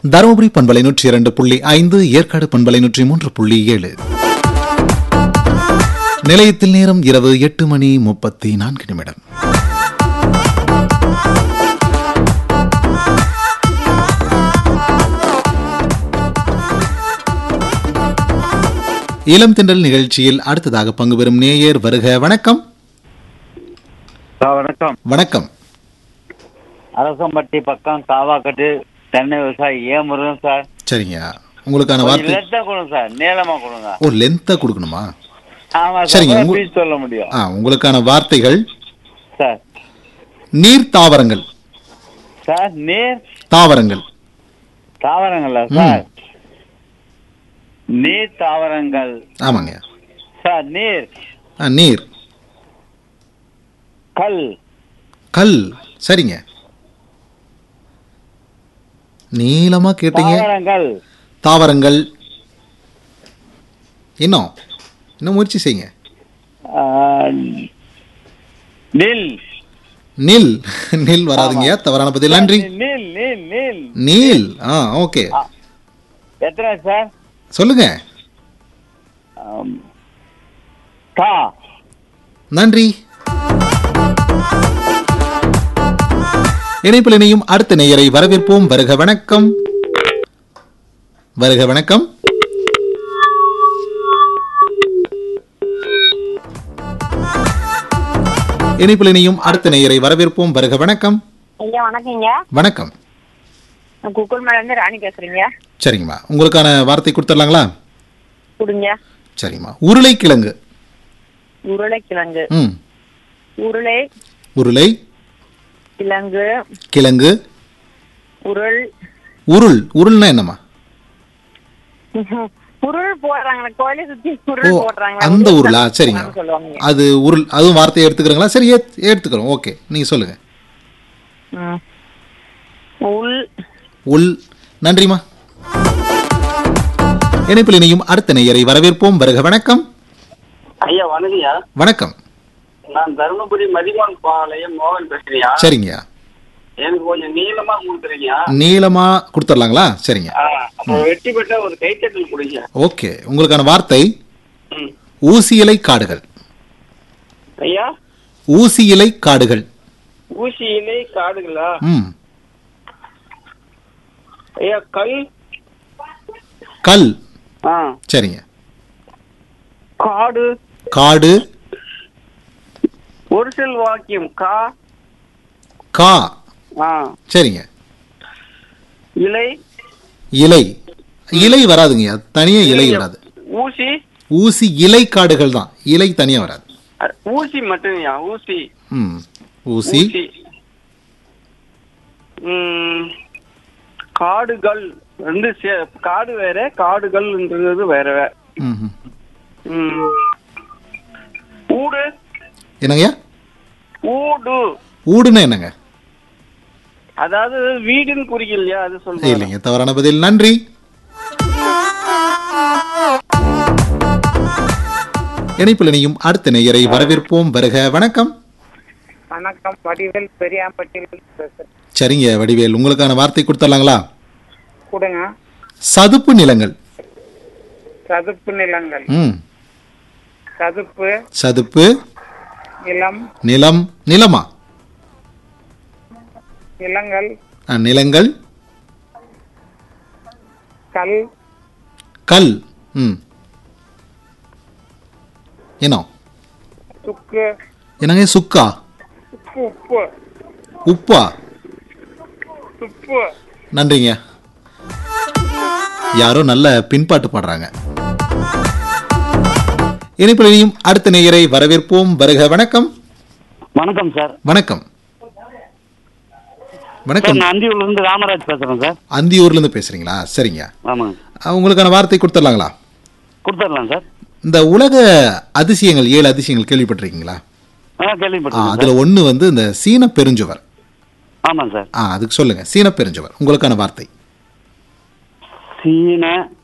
தருமபுரி பண்பலை நூற்றி இரண்டு புள்ளி ஐந்து ஏற்காடு பண்பலை நூற்றி மூன்று புள்ளி ஏழு நிலையத்தில் நேரம் இரவு எட்டு மணி முப்பத்தி நான்கு நிமிடம் இளம் திண்டல் நிகழ்ச்சியில் அடுத்ததாக பங்கு பெறும் நேயர் வருக வணக்கம் சார் வணக்கம் வணக்கம் அரசம்பட்டி பக்கம் காவாக்கட்டு தென்னை விவசாயி ஏன் முருகன் சார் சரிங்க உங்களுக்கான கொஞ்சம் வார்த்தை லெட்டா கொடுங்க சார் நீளமா கொடுங்க ஓ லென்த்தா கொடுக்கணுமா ஆமா சரிங்க, சார் உங்க- ஃபீஸ் சொல்ல முடியும் ஆ உங்களுக்கான வார்த்தைகள் சார் நீர் தாவரங்கள் சார் நீர் தாவரங்கள் தாவரங்களா சார் நீர் தாவரங்கள் ஆமாங்க சார் நீர் ஆ, நீர் கல் கல் சரிங்க நீளமா கேட்டீங்க தாவரங்கள் தாவரங்கள் இன்னும் இன்னும் முயற்சி செய்யுங்க ஆ, நில் நில் நில் வராதுங்கய்யா தவறான பதில் நன்றி நீல் நீல் நீல் நீல் ஆ ஓகே எத்தனை சார் சொல்லுங்க ஆம். கா நன்றி இணைப்பில் இணையும் அடுத்த நேயரை வரவேற்போம் வருக வணக்கம் வருக வணக்கம் இணைப்பில் இணையும் அடுத்த நேயரை வரவேற்போம் வருக வணக்கம் ஐயா வணக்கங்க வணக்கம் நான் குக்குள்மேல இருந்து ராணி பேசுறீங்க சரிங்கம்மா உங்களுக்கான வார்த்தை கொடுத்துடலாங்களா கொடுங்க சரிங்கம்மா உருளைக்கிழங்கு உருளைக்கிழங்கு ம் உருளை உருளை கிழங்கு கிழங்கு உருள் உருள் உருள்னா என்னம்மா உருள் போடுறாங்க கோயிலை சுத்தி ஓ உருள் போடுறாங்க அந்த உருளா சரிங்க சொல்லுவாங்க அது உருள் அதுவும் வார்த்தையை எடுத்துக்கிறீங்களா சரி ஏத்- எடுத்துக்கிறோம் ஓகே நீங்க சொல்லுங்க ம். உள் உள் நன்றிம்மா இணைப்பில் இணையும் அடுத்த நேயரை வரவேற்போம் வருக வணக்கம் ஐயா வணக்கம்யா வணக்கம் நான் தருமபுரி மதிமான் பாளையம் மோகன் பேசுறியா சரிங்கய்யா எனக்கு கொஞ்சம் நீளமா கொடுத்துறீங்க நீளமா கொடுத்துடலாங்களா சரிங்க அப்போ வெட்டி பெற்ற ஒரு கைத்தட்டல் கொடுங்க ஓகே உங்களுக்கான வார்த்தை ம். ஊசி இலை காடுகள் ஐயா ஊசி இலை காடுகள் ஊசி இலை காடுகளா ம் ஐயா கல் கல் ஆ சரிங்க காடு காடு ஒரு சில் வாக்கியம் கா கா ஆ சரிங்க இலை இலை இலை வராதுங்க தனியா இலை வராது ஊசி ஊசி இலை காடுகள் தான் இலை தனியா வராது அ, ஊசி மட்டும்யா ஊசி ம் ஊசி ஊசி ம், காடுகள் வந்து சே- காடு வேற காடுகள்ன்றது வேற வேற ம் ம். ம். ஊடு என்னங்கய்யா ஊடு ஊடுன்னா என்னங்க அதாவது வீடுன்னு குறிக்கலையா அது சொல்றேன் இல்லைங்க தவறான பதில் நன்றி இணைப்பில் இணையும் அடுத்த நேயரை வரவேற்போம் வருக வணக்கம் வணக்கம் வடிவேல் பெரியாம்பட்டியில் பேசுறேன் சரிங்க வடிவேல் உங்களுக்கான வார்த்தை கொடுத்துடலாங்களா கொடுங்க சதுப்பு நிலங்கள் சதுப்பு நிலங்கள் ம் சதுப்பு சதுப்பு நிலம் நிலம் நிலமா நிலங்கள் ஆ, நிலங்கள் கல் கல் ம் என்ன சுக்கு என்னங்க சுக்கா உப்பு உப்பு உப்பா உப்பு நன்றிங்க யாரோ நல்ல பின்பாட்டு பாடுறாங்க இணைப்பில் இணையும் அடுத்த நேயரை வரவேற்போம் வருக வணக்கம் வணக்கம் சார் வணக்கம் சார் வணக்கம் நான் அந்தியூர்ல இருந்து ராமராஜ் பேசுறேன் சார் அந்தியூர்ல இருந்து பேசுறீங்களா சரிங்க ஆமாங்க அஹ் உங்களுக்கான வார்த்தை கொடுத்துடலாங்களா கொடுத்துடலாம் சார் இந்த உலக அதிசயங்கள் ஏழு அதிசயங்கள் கேள்விப்பட்டிருக்கீங்களா ஆ ஆ, கேள்விப்பட்டேன் அதுல ஒண்ணு வந்து இந்த சீன பெருஞ்சுவர் ஆமாங்க சார் ஆ அதுக்கு சொல்லுங்க சீன பெருஞ்சுவர் உங்களுக்கான வார்த்தை சீன